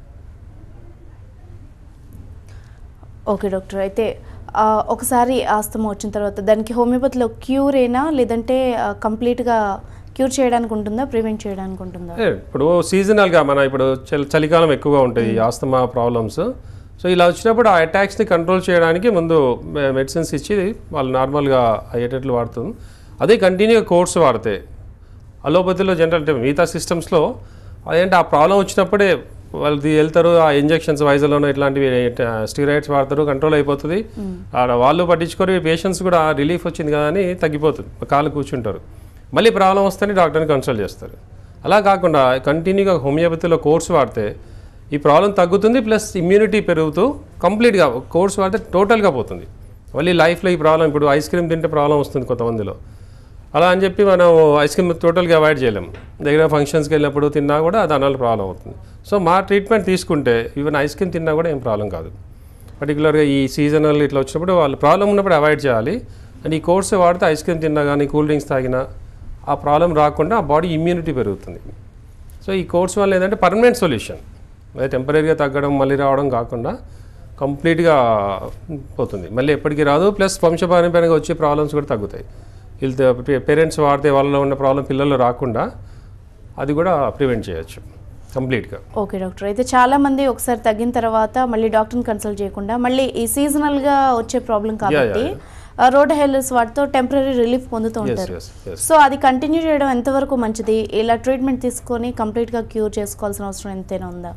ఓకే డాక్టర్ అయితే ఆ, ఒకసారి ఆస్తమా వచ్చిన తర్వాత దానికి హోమియోపతిలో క్యూర్ ఏనా లేదంటే ఆ, కంప్లీట్గా క్యూర్ చేయడానికి ఉంటుందా ప్రివెంట్ చేయడానికి ఉంటుందా ఏ, ఇప్పుడు సీజనల్గా మన ఇప్పుడు చలి చలికాలం ఎక్కువగా ఉంటుంది ఈ ఆస్తమా ప్రాబ్లమ్స్ సో ఇలా వచ్చినప్పుడు ఆ అటాక్స్ని కంట్రోల్ చేయడానికి ముందు మె- మెడిసిన్స్ ఇచ్చి వాళ్ళు నార్మల్గా అయ్యేటట్లు వాడుతుంది అదే కంటిన్యూగా కోర్స్ వాడితే అలోపతిలో జనరల్ అంటే మిగతా సిస్టమ్స్లో అదేంటి ఆ ప్రాబ్లం వచ్చినప్పుడే వాళ్ళది వెళ్తారు ఆ ఇంజెక్షన్స్ వైజలోనో ఇట్లాంటివి స్టీరాయిడ్స్ వాడతారు కంట్రోల్ అయిపోతుంది ఆడ వాళ్ళు పట్టించుకొని పేషెంట్స్ కూడా రిలీఫ్ వచ్చింది కదా అని తగ్గిపోతుంది కాలు కూర్చుంటారు మళ్ళీ ప్రాబ్లం వస్తేనే డాక్టర్ని కన్సల్ట్ చేస్తారు అలా కాకుండా కంటిన్యూగా హోమియోపతిలో కోర్స్ వాడితే ఈ ప్రాబ్లం తగ్గుతుంది ప్లస్ ఇమ్యూనిటీ పెరుగుతూ కంప్లీట్గా కోర్స్ వాడితే టోటల్గా పోతుంది మళ్ళీ లైఫ్లో ఈ ప్రాబ్లం ఇప్పుడు ఐస్ క్రీమ్ తింటే ప్రాబ్లం వస్తుంది కొంతమందిలో అలా అని చెప్పి మనం ఐస్ క్రీమ్ టోటల్గా అవాయిడ్ చేయలేం దగ్గర ఫంక్షన్స్కి వెళ్ళినప్పుడు తిన్నా కూడా దానివల్ల ప్రాబ్లం అవుతుంది సో మా ట్రీట్మెంట్ తీసుకుంటే ఈవెన్ ఐస్ క్రీమ్ తిన్నా కూడా ఏం ప్రాబ్లం కాదు పర్టికులర్గా ఈ సీజనల్ ఇట్లా వచ్చినప్పుడు వాళ్ళు ప్రాబ్లం ఉన్నప్పుడు అవాయిడ్ చేయాలి అండ్ ఈ కోర్స్ వాడితే ఐస్ క్రీమ్ తిన్నా కానీ కూల్ డ్రింక్స్ తాగినా ఆ ప్రాబ్లం రాకుండా ఆ బాడీ ఇమ్యూనిటీ పెరుగుతుంది సో ఈ కోర్స్ వల్ల ఏంటంటే పర్మనెంట్ సొల్యూషన్ అదే టెంపరీగా తగ్గడం మళ్ళీ రావడం కాకుండా కంప్లీట్గా పోతుంది మళ్ళీ ఎప్పటికీ రాదు ప్లస్ వంశపారంపర్యంగా వచ్చే ప్రాబ్లమ్స్ కూడా తగ్గుతాయి వీళ్ళు పేరెంట్స్ వాడితే వాళ్ళలో ఉన్న ప్రాబ్లం పిల్లల్లో రాకుండా అది కూడా ప్రివెంట్ చేయొచ్చు కంప్లీట్గా ఓకే డాక్టర్ అయితే చాలా మంది ఒకసారి తగ్గిన తర్వాత మళ్ళీ డాక్టర్ని కన్సల్ట్ చేయకుండా మళ్ళీ ఈ సీజనల్గా వచ్చే ప్రాబ్లం కాబట్టి రోడ్ హెల్లర్స్ వాటితో టెంపరీ రిలీఫ్ పొందుతూ ఎస్ ఉంటారు ఎస్ ఎస్ సో అది కంటిన్యూ చేయడం ఎంతవరకు మంచిది ఇలా ట్రీట్మెంట్ తీసుకొని కంప్లీట్గా క్యూర్ చేసుకోవాల్సిన అవసరం ఎంతైనా ఉందా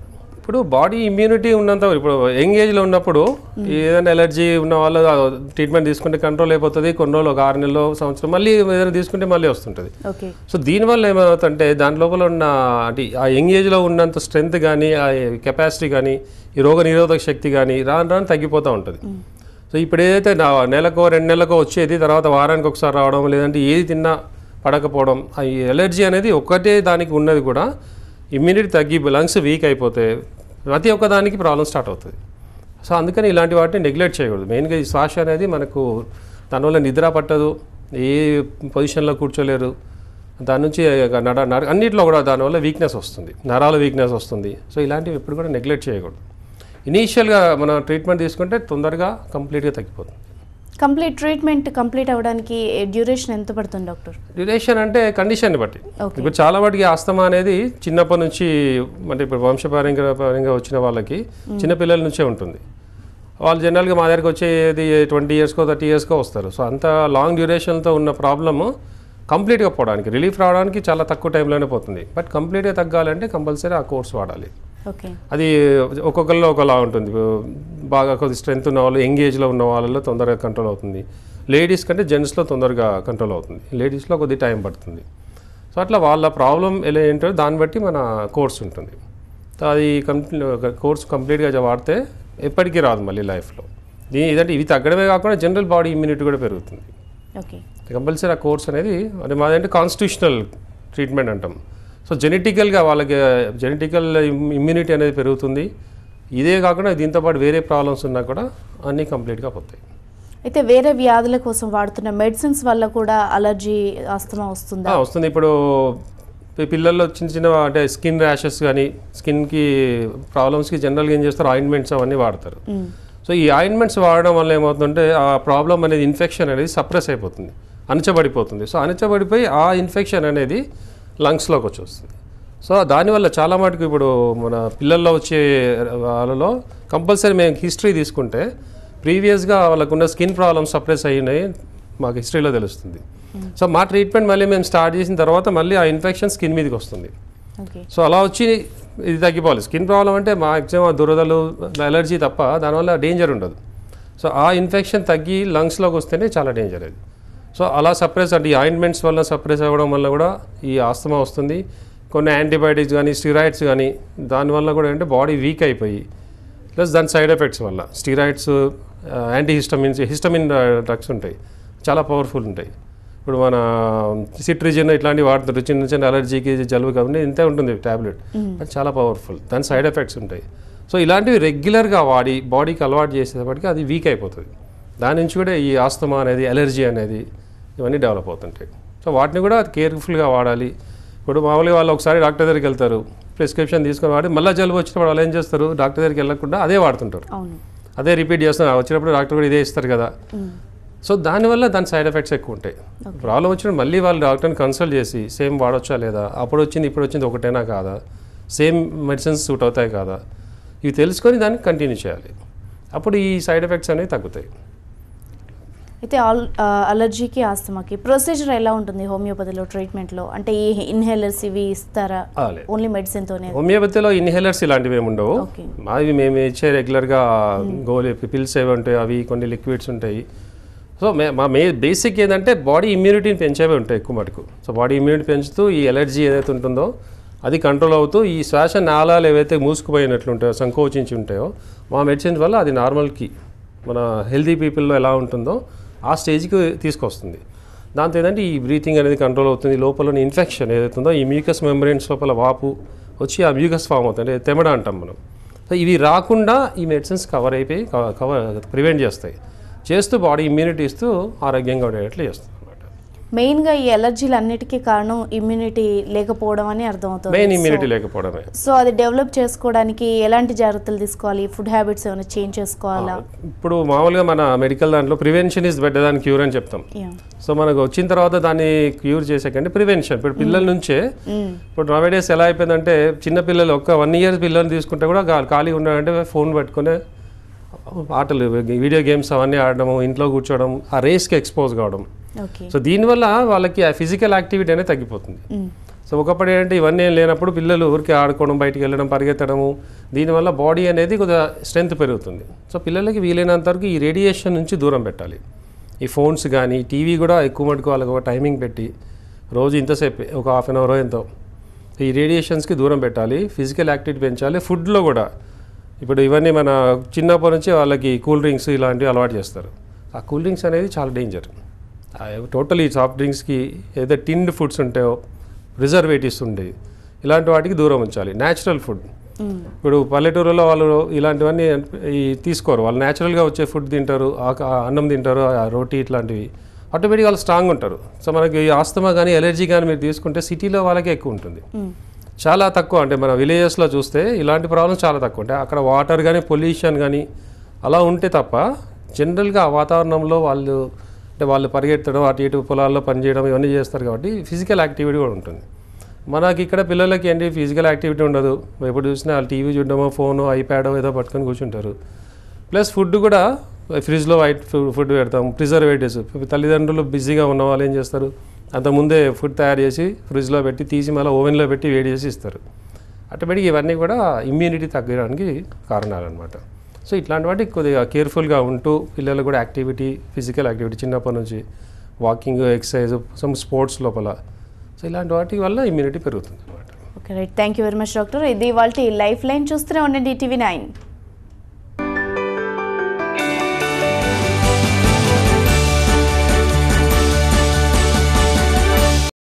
ఇప్పుడు బాడీ ఇమ్యూనిటీ ఉన్నంత ఇప్పుడు యంగ్ ఏజ్లో ఉన్నప్పుడు ఏదైనా ఎలర్జీ ఉన్న వాళ్ళు ట్రీట్మెంట్ తీసుకుంటే కంట్రోల్ అయిపోతుంది కొన్ని రోజులు ఒక ఆరు నెలలు సంవత్సరం మళ్ళీ ఏదైనా తీసుకుంటే మళ్ళీ వస్తుంటుంది ఓకే సో దీనివల్ల ఏమవుతుందంటే దాని లోపల ఉన్న అంటే ఆ యంగ్ ఏజ్లో ఉన్నంత స్ట్రెంగ్త్ కానీ ఆ కెపాసిటీ కానీ ఈ రోగ నిరోధక శక్తి కానీ రాను రాను తగ్గిపోతూ ఉంటుంది సో ఇప్పుడు ఏదైతే నా నెలకో రెండు నెలలకో వచ్చేది తర్వాత వారానికి ఒకసారి రావడం లేదంటే ఏది తిన్నా పడకపోవడం ఆ ఎలర్జీ అనేది ఒక్కటే దానికి ఉన్నది కూడా ఇమ్యూనిటీ తగ్గి లంగ్స్ వీక్ అయిపోతే ప్రతి ఒక్క దానికి ప్రాబ్లం స్టార్ట్ అవుతుంది సో అందుకని ఇలాంటి వాటిని నెగ్లెక్ట్ చేయకూడదు మెయిన్గా ఈ శ్వాస అనేది మనకు దానివల్ల నిద్ర పట్టదు ఏ పొజిషన్లో కూర్చోలేరు దాని నుంచి నడ నడ అన్నిట్లో కూడా దానివల్ల వీక్నెస్ వస్తుంది నరాల వీక్నెస్ వస్తుంది సో ఇలాంటివి ఎప్పుడు కూడా నెగ్లెక్ట్ చేయకూడదు ఇనీషియల్గా మనం ట్రీట్మెంట్ తీసుకుంటే తొందరగా కంప్లీట్గా తగ్గిపోతుంది కంప్లీట్ ట్రీట్మెంట్ కంప్లీట్ అవ్వడానికి డ్యూరేషన్ ఎంత పడుతుంది డాక్టర్ డ్యూరేషన్ అంటే కండిషన్ని బట్టి Okay. ఇప్పుడు చాలా వాటికి ఆస్తమా అనేది చిన్నప్పటి నుంచి అంటే ఇప్పుడు వంశపారంపర్యంగా వచ్చిన వాళ్ళకి చిన్నపిల్లల నుంచే ఉంటుంది వాళ్ళు జనరల్గా మా దగ్గరికి వచ్చేది ట్వంటీ ఇయర్స్కో థర్టీ ఇయర్స్కో వస్తారు సో అంత లాంగ్ డ్యూరేషన్తో ఉన్న ప్రాబ్లము కంప్లీట్గా పోవడానికి రిలీఫ్ రావడానికి చాలా తక్కువ టైంలోనే పోతుంది బట్ కంప్లీట్గా తగ్గాలంటే కంపల్సరీ ఆ కోర్స్ వాడాలి ఓకే అది ఒక్కొక్కరిలో ఒకలా ఉంటుంది బాగా కొద్ది స్ట్రెంత్ ఉన్న వాళ్ళు యంగ్ ఏజ్లో ఉన్న వాళ్ళలో తొందరగా కంట్రోల్ అవుతుంది లేడీస్ కంటే జెంట్స్లో తొందరగా కంట్రోల్ అవుతుంది లేడీస్లో కొద్ది టైం పడుతుంది సో అట్లా వాళ్ళ ప్రాబ్లం ఎలా ఏంటో దాన్ని బట్టి మన కోర్స్ ఉంటుంది సో అది కంప్లీ కోర్స్ కంప్లీట్గా వాడితే ఎప్పటికీ రాదు మళ్ళీ లైఫ్లో దీ ఇదంటే ఇవి తగ్గడమే కాకుండా జనరల్ బాడీ ఇమ్యూనిటీ కూడా పెరుగుతుంది ఓకే కంపల్సరీ ఆ కోర్స్ అనేది అది మాదంటే కాన్స్టిట్యూషనల్ ట్రీట్మెంట్ అంటాం సో జెనెటికల్గా వాళ్ళకి జెనెటికల్ ఇమ్యూనిటీ అనేది పెరుగుతుంది ఇదే కాకుండా దీంతో పాటు వేరే ప్రాబ్లమ్స్ ఉన్నా కూడా అన్నీ కంప్లీట్గా పోతాయి అయితే వేరే వ్యాధుల కోసం వాడుతున్న మెడిసిన్స్ వల్ల కూడా అలర్జీ ఆస్తమా వస్తుందా ఆ, వస్తుంది ఇప్పుడు పి- పిల్లల్లో చిన్న చిన్న అంటే స్కిన్ ర్యాషెస్ కానీ స్కిన్కి ప్రాబ్లమ్స్కి జనరల్గా ఏం చేస్తారు ఆయింట్మెంట్స్ అవన్నీ వాడతారు సో ఈ ఆయింట్మెంట్స్ వాడడం వల్ల ఏమవుతుందంటే ఆ ప్రాబ్లం అనేది ఇన్ఫెక్షన్ అనేది సప్రెస్ అయిపోతుంది అణచబడిపోతుంది సో అణచబడిపోయి ఆ ఇన్ఫెక్షన్ అనేది లంగ్స్లోకి వచ్చేస్తుంది సో దానివల్ల చాలా మటుకు ఇప్పుడు మన పిల్లల్లో వచ్చే వాళ్ళలో కంపల్సరీ మేము హిస్టరీ తీసుకుంటే ప్రీవియస్గా వాళ్ళకున్న స్కిన్ ప్రాబ్లమ్స్ సప్రెస్ అయినాయి మాకు హిస్టరీలో తెలుస్తుంది సో మా ట్రీట్మెంట్ మళ్ళీ మేము స్టార్ట్ చేసిన తర్వాత మళ్ళీ ఆ ఇన్ఫెక్షన్ స్కిన్ మీదకి వస్తుంది ఓకే సో అలా వచ్చి ఇది తగ్గిపోవాలి స్కిన్ ప్రాబ్లం అంటే మాక్సిమం దురదలు ఎలర్జీ తప్ప దానివల్ల డేంజర్ ఉండదు సో ఆ ఇన్ఫెక్షన్ తగ్గి లంగ్స్లోకి వస్తేనే చాలా డేంజర్ అది సో అలా సప్రెస్ అంటే ఈ ఆయింట్మెంట్స్ వల్ల సప్రెస్ అవ్వడం వల్ల కూడా ఈ ఆస్తమా వస్తుంది కొన్ని యాంటీబయాటిక్స్ కానీ స్టిరాయిడ్స్ కానీ దానివల్ల కూడా అంటే బాడీ వీక్ అయిపోయి ప్లస్ దాని సైడ్ ఎఫెక్ట్స్ వల్ల steroids anti histamines histamine drugs ఉంటాయి చాలా పవర్ఫుల్ ఉంటాయి ఇప్పుడు మన సిట్రిజిన్ ఇట్లాంటివి వాడుతుంటారు చిన్న చిన్న అలర్జీకి జలుబు కాబట్టి ఇంతే ఉంటుంది ట్యాబ్లెట్ అది చాలా పవర్ఫుల్ దాని సైడ్ ఎఫెక్ట్స్ ఉంటాయి సో ఇలాంటివి రెగ్యులర్గా వాడి బాడీకి అలవాటు చేసేటప్పటికి అది వీక్ అయిపోతుంది దాని నుంచి కూడా ఈ ఆస్తమా అనేది ఎలర్జీ అనేది ఇవన్నీ డెవలప్ అవుతుంటాయి సో వాటిని కూడా కేర్ఫుల్గా వాడాలి ఇప్పుడు మామూలుగా వాళ్ళు ఒకసారి డాక్టర్ దగ్గరికి వెళ్తారు ప్రిస్క్రిప్షన్ తీసుకొని వాడి మళ్ళీ జలుబు వచ్చినప్పుడు వాళ్ళు ఏం చేస్తారు డాక్టర్ దగ్గరికి వెళ్ళకుండా అదే వాడుతుంటారు అవును అదే రిపీట్ చేస్తున్నారు వచ్చినప్పుడు డాక్టర్ కూడా ఇదే ఇస్తారు కదా సో దానివల్ల దాని సైడ్ ఎఫెక్ట్స్ ఎక్కువ ఉంటాయి ప్రాబ్లం వచ్చినప్పుడు మళ్ళీ వాళ్ళు డాక్టర్ని కన్సల్ట్ చేసి సేమ్ వాడొచ్చా లేదా అప్పుడు వచ్చింది ఇప్పుడు వచ్చింది ఒకటేనా కాదా సేమ్ మెడిసిన్స్ సూట్ అవుతాయి కాదా ఇవి తెలుసుకొని దాన్ని కంటిన్యూ చేయాలి అప్పుడు ఈ సైడ్ ఎఫెక్ట్స్ అనేవి తగ్గుతాయి అయితే ఆల్ ఆ, అలర్జీకి ఆస్తమాకి ప్రొసీజర్ ఎలా ఉంటుంది హోమియోపతిలో ట్రీట్మెంట్లో అంటే ఈ ఇన్హేలర్స్ ఇవి ఇస్తారా ఆ, లేదు. ఓన్లీ మెడిసిన్తోనే హోమియోపతిలో ఇన్హేలర్స్ ఇలాంటివి ఏమి ఉండవు ఓకే. మావి మేము ఇచ్చే రెగ్యులర్గా గోలి పిల్స్ ఏవి ఉంటాయి అవి కొన్ని లిక్విడ్స్ ఉంటాయి సో మే మా మే బేసిక్ ఏంటంటే బాడీ ఇమ్యూనిటీని పెంచేవి ఉంటాయి ఎక్కువ మటుకు సో బాడీ ఇమ్యూనిటీ పెంచుతూ ఈ ఎలర్జీ ఏదైతే ఉంటుందో అది కంట్రోల్ అవుతూ ఈ శ్వాస నాళాలు ఏవైతే మూసుకుపోయినట్లు ఉంటాయో సంకోచించి ఉంటాయో మా మెడిసిన్స్ వల్ల అది నార్మల్కి మన హెల్తీ పీపుల్లో ఎలా ఉంటుందో ఆ స్టేజ్కి తీసుకొస్తుంది దాంతో ఏంటంటే ఈ బ్రీతింగ్ అనేది కంట్రోల్ అవుతుంది లోపల ఇన్ఫెక్షన్ ఏదైతే ఉందో ఈ మ్యూకస్ మెంబ్రెయిన్స్ లోపల వాపు వచ్చి ఆ మ్యూకస్ ఫామ్ అవుతుంది అంటే తెమడ అంటాం మనం సో ఇవి రాకుండా ఈ మెడిసిన్స్ కవర్ అయిపోయి కవర్ ప్రివెంట్ చేస్తాయి చేస్తూ బాడీ ఇమ్యూనిటీ ఇస్తూ ఆరోగ్యంగా ఉండేటట్లు చేస్తుంది అనమాట మెయిన్గా ఈ అలర్జీలు అన్నిటికీ కారణం ఇమ్యూనిటీ లేకపోవడం అని అర్థమవుతుంది మెయిన్ So- ఇమ్యూనిటీ లేకపోవడమే సో అది డెవలప్ చేసుకోవడానికి ఎలాంటి జాగ్రత్తలు తీసుకోవాలి ఫుడ్ హ్యాబిట్స్ ఏమైనా చేంజ్ చేసుకోవాలా ఇప్పుడు మామూలుగా మన మెడికల్ దాంట్లో prevention is better than cure అని చెప్తాం Yeah. సో మనకు వచ్చిన తర్వాత దాన్ని క్యూర్ చేసేకంటే ప్రివెన్షన్ ఇప్పుడు పిల్లల నుంచే Mm. ఇప్పుడు నవేడేస్ ఎలా అయిపోయిందంటే చిన్న పిల్లలు ఒక వన్ ఇయర్ పిల్లల్ని తీసుకుంటే కూడా గా- ఖాళీగా ఉన్నాడంటే ఫోన్ పట్టుకునే ఆటలు వీడియో గేమ్స్ అవన్నీ ఆడడము ఇంట్లో కూర్చోవడం ఆ రేస్కి ఎక్స్పోజ్ కావడం ఓకే సో దీనివల్ల వాళ్ళకి ఆ ఫిజికల్ యాక్టివిటీ అనేది తగ్గిపోతుంది Mm. సో ఒకప్పుడు ఏంటంటే ఇవన్నీ ఏం లేనప్పుడు పిల్లలు ఊరికి ఆడుకోవడం బయటికి వెళ్ళడం పరిగెత్తడము దీనివల్ల బాడీ అనేది కొద్దిగా స్ట్రెంత్ పెరుగుతుంది సో పిల్లలకి వీలైనంత వరకు ఈ రేడియేషన్ నుంచి దూరం పెట్టాలి ఈ ఫోన్స్ కానీ టీవీ కూడా ఎక్కువ మటుకు వాళ్ళకి ఒక టైమింగ్ పెట్టి రోజు ఇంతసేపు ఒక హాఫ్ అన్ అవర్ ఎంతో ఈ రేడియేషన్స్కి దూరం పెట్టాలి ఫిజికల్ యాక్టివిటీ పెంచాలి ఫుడ్లో కూడా ఇప్పుడు ఇవన్నీ మన చిన్నప్పటి నుంచి వాళ్ళకి కూల్ డ్రింక్స్ ఇలాంటివి అలవాటు చేస్తారు ఆ కూల్ డ్రింక్స్ అనేది చాలా డేంజర్ టోటల్ ఈ సాఫ్ట్ డ్రింక్స్కి ఏదైతే టిన్డ్ ఫుడ్స్ ఉంటాయో ప్రిజర్వేటివ్స్ ఉండేవి ఇలాంటి వాటికి దూరం ఉంచాలి న్యాచురల్ ఫుడ్ ఇప్పుడు పల్లెటూరులో వాళ్ళు ఇలాంటివన్నీ ఈ తీసుకోరు వాళ్ళు న్యాచురల్గా వచ్చే ఫుడ్ తింటారు ఆక- ఆ అన్నం తింటారు ఆ రోటీ ఇట్లాంటివి ఆటోమేటిక్గా వాళ్ళు స్ట్రాంగ్ ఉంటారు సో మనకి ఈ ఆస్తమా కానీ ఎలర్జీ కానీ మీరు తీసుకుంటే సిటీలో వాళ్ళకే ఎక్కువ ఉంటుంది చాలా తక్కువ అంటే మన విలేజెస్లో చూస్తే ఇలాంటి ప్రాబ్లమ్స్ చాలా తక్కువ ఉంటాయి అక్కడ వాటర్ కానీ పొల్యూషన్ కానీ అలా ఉంటే తప్ప జనరల్గా ఆ వాతావరణంలో వాళ్ళు అంటే వాళ్ళు పరిగెత్తడం అటు ఇటు పొలాల్లో పనిచేయడం ఇవన్నీ చేస్తారు కాబట్టి ఫిజికల్ యాక్టివిటీ కూడా ఉంటుంది మనకి ఇక్కడ పిల్లలకి ఏంటి ఫిజికల్ యాక్టివిటీ ఉండదు ఎప్పుడు చూసినా వాళ్ళు టీవీ చూడడమో ఫోను ఐప్యాడో ఏదో పట్టుకొని కూర్చుంటారు ప్లస్ ఫుడ్ కూడా ఫ్రిడ్జ్లో వైట్ ఫుడ్ పెడతాం ప్రిజర్వేటివ్స్ తల్లిదండ్రులు బిజీగా ఉన్న వాళ్ళు ఏం చేస్తారు అంతకుముందే ఫుడ్ తయారు చేసి ఫ్రిడ్జ్లో పెట్టి తీసి మళ్ళీ ఓవెన్లో పెట్టి వేడి చేసి ఇస్తారు ఆటోమేటిక్ ఇవన్నీ కూడా ఇమ్యూనిటీ తగ్గడానికి కారణాలు అనమాట సో ఇట్లాంటి వాటికి కొద్దిగా కేర్ఫుల్గా ఉంటూ పిల్లలు కూడా యాక్టివిటీ ఫిజికల్ యాక్టివిటీ చిన్నప్పటి నుంచి వాకింగ్ ఎక్సర్సైజ్ సమ్ స్పోర్ట్స్ లోపల సో ఇలాంటి వాటి వల్ల ఇమ్యూనిటీ పెరుగుతుంది అనమాట okay right thank you very much doctor ఇది వాళ్ళ లైఫ్ లైన్ చూస్తూనే ఉండండి టీవీ నైన్